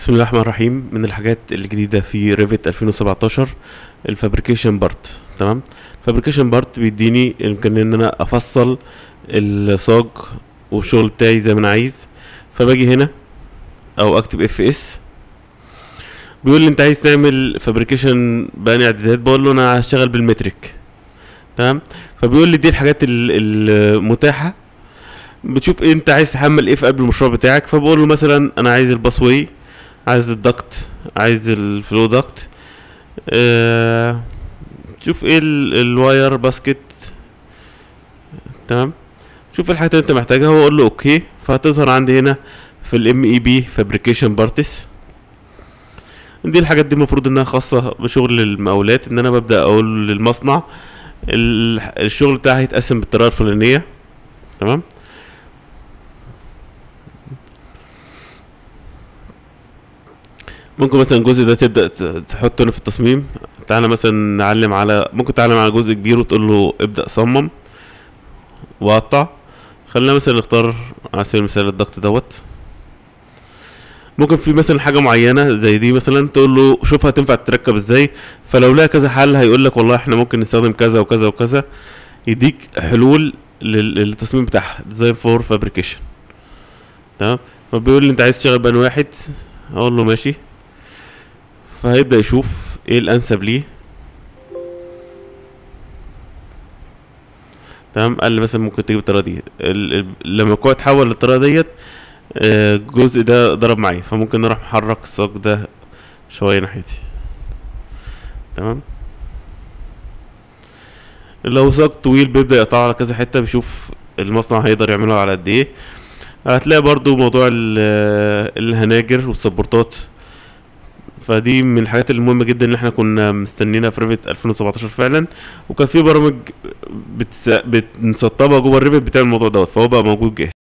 بسم الله الرحمن الرحيم من الحاجات الجديدة في ريفت 2017 الفابريكيشن بارت تمام فابريكيشن بارت بيديني يمكن ان انا افصل الصاج والشغل بتاعي زي ما انا عايز فباجي هنا او اكتب اف اس بيقول لي انت عايز تعمل فابريكيشن بأني اعدادات بقول له انا هشتغل بالمترك تمام فبيقول لي دي الحاجات ال- المتاحة بتشوف إيه انت عايز تحمل ايه في قلب المشروع بتاعك فبقول له مثلا انا عايز الباسوي عايز الدكت عايز الفلو دكت آه شوف ايه ال- الواير باسكت تمام شوف الحاجات اللي انت محتاجها واقول له اوكي فهتظهر عندي هنا في الام اي بي فابريكيشن بارتس دي الحاجات دي المفروض انها خاصة بشغل المقاولات ان انا ببدأ اقول للمصنع ال- الشغل بتاعي هيتقسم بالطريقة الفلانية تمام ممكن مثلا الجزء ده تبدأ ت- تحطه هنا في التصميم تعالى مثلا نعلم على ممكن تعلم على جزء كبير وتقول له ابدأ صمم وقطع خلينا مثلا نختار على سبيل المثال الضغط دوت ممكن في مثلا حاجة معينة زي دي مثلا تقول له شوف هتنفع تركب ازاي فلو لها كذا حل هيقول لك والله احنا ممكن نستخدم كذا وكذا وكذا يديك حلول لل- للتصميم بتاعها ديزاين فور فابريكيشن تمام فبيقول لي انت عايز تشتغل بان واحد اقول له ماشي فهيبدأ يشوف ايه الانسب ليه تمام قال لي مثلا ممكن تجيب الطريقه دي ال- ال- لما الكوع اتحول للطريقه ديت آه، الجزء ده ضرب معايا فممكن نروح محرك الساق ده شويه ناحيتي تمام لو ساق طويل بيبدأ يقطع على كذا حته بيشوف المصنع هيقدر يعمله على قد ايه هتلاقي برضو موضوع ال- الهناجر والسبورتات فدي من الحاجات المهمة جدا اللي احنا كنا مستنينها في ريفت 2017 فعلا وكان في برامج بتس... بتسطبها جوه الريفت بتعمل الموضوع دوت فهو بقى موجود جاهز